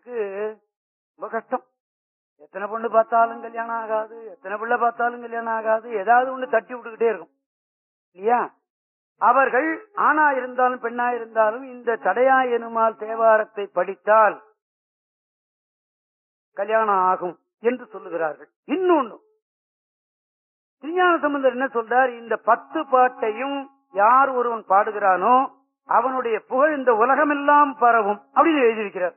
பையனுக்கு ரொம்ப கஷ்டம் எத்தனை பொண்ணு பார்த்தாலும் கல்யாணம் ஆகாது எத்தனை பிள்ளை பார்த்தாலும் கல்யாணம் ஆகாது ஏதாவது ஒண்ணு தட்டி விட்டுக்கிட்டே இருக்கும் இல்லையா அவர்கள் ஆணா இருந்தாலும் பெண்ணா இருந்தாலும் இந்த தடையா எனுமால் தேவாரத்தை படித்தால் கல்யாணம் ஆகும் என்று சொல்லுகிறார்கள் இன்னொன்னு திருஞான சம்பந்தர் என்ன சொல்றார் இந்த பத்து பாட்டையும் யார் ஒருவன் பாடுகிறானோ அவனுடைய புகழ் இந்த உலகமெல்லாம் பரவும் அப்படின்னு எழுதியிருக்கிறார்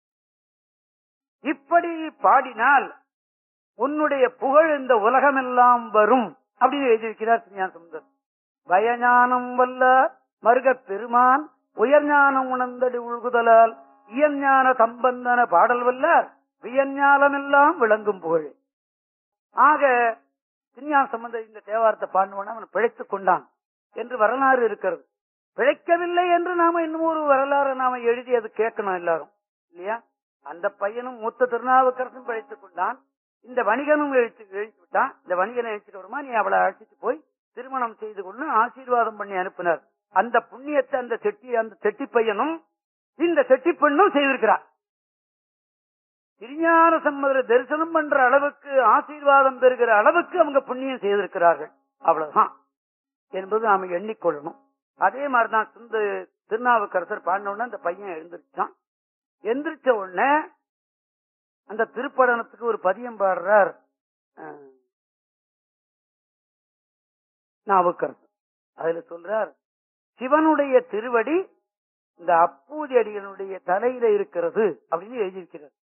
இப்படி பாடினால் உன்னுடைய புகழ் இந்த உலகமெல்லாம் வரும் அப்படின்னு எழுதியிருக்கிறார் திருஞான சம்பந்தர் பயஞானம் வல்ல மருகப் பெருமான் உயர்ஞானம் உணர்ந்தடி உள்குதலால் இயஞ்ஞான சம்பந்தன பாடல் வல்லார் வியஞ்ஞானமெல்லாம் விளங்கும் புகழ் ஆக திருஞான சம்பந்தர் இந்த தேவாரத்தை பாடுவன அவன் பிழைத்துக் கொண்டான் என்று வரலாறு இருக்கிறது பிழைக்கவில்லை என்று நாம இன்னும் ஒரு வரலாறு நாம எழுதி அது கேட்கணும் எல்லாரும் இல்லையா அந்த பையனும் மூத்த திருநாவுக்கரசும் பிழைத்துக் கொண்டான் இந்த வணிகனும் எழுத்து எழுத்து விட்டான் இந்த வணிகனை எழுச்சிட்டு வருமா நீ அவளை அழைச்சிட்டு போய் திருமணம் செய்து கொண்டு ஆசீர்வாதம் பண்ணி அனுப்பினார் அந்த புண்ணியத்தை அந்த செட்டி அந்த செட்டி பையனும் இந்த செட்டி பெண்ணும் செய்திருக்கிறார் திருஞான சம்பதரை தரிசனம் பண்ற அளவுக்கு ஆசீர்வாதம் பெறுகிற அளவுக்கு அவங்க புண்ணியம் செய்திருக்கிறார்கள் அவ்வளவுதான் என்பது நாம எண்ணிக்கொள்ளணும் அதே மாதிரிதான் சுந்த திருநாவுக்கரசர் பாடின உடனே அந்த பையன் எழுந்திருச்சான் எந்திரிச்ச உடனே அந்த திருப்படனத்துக்கு ஒரு பதியம் பாடுறார் அஹ், நாவுக்கரசர் அதுல சொல்றார் சிவனுடைய திருவடி இந்த அப்பூதி அடிகளுடைய தலையில இருக்கிறது அப்படின்னு எழுதியிருக்கிறார்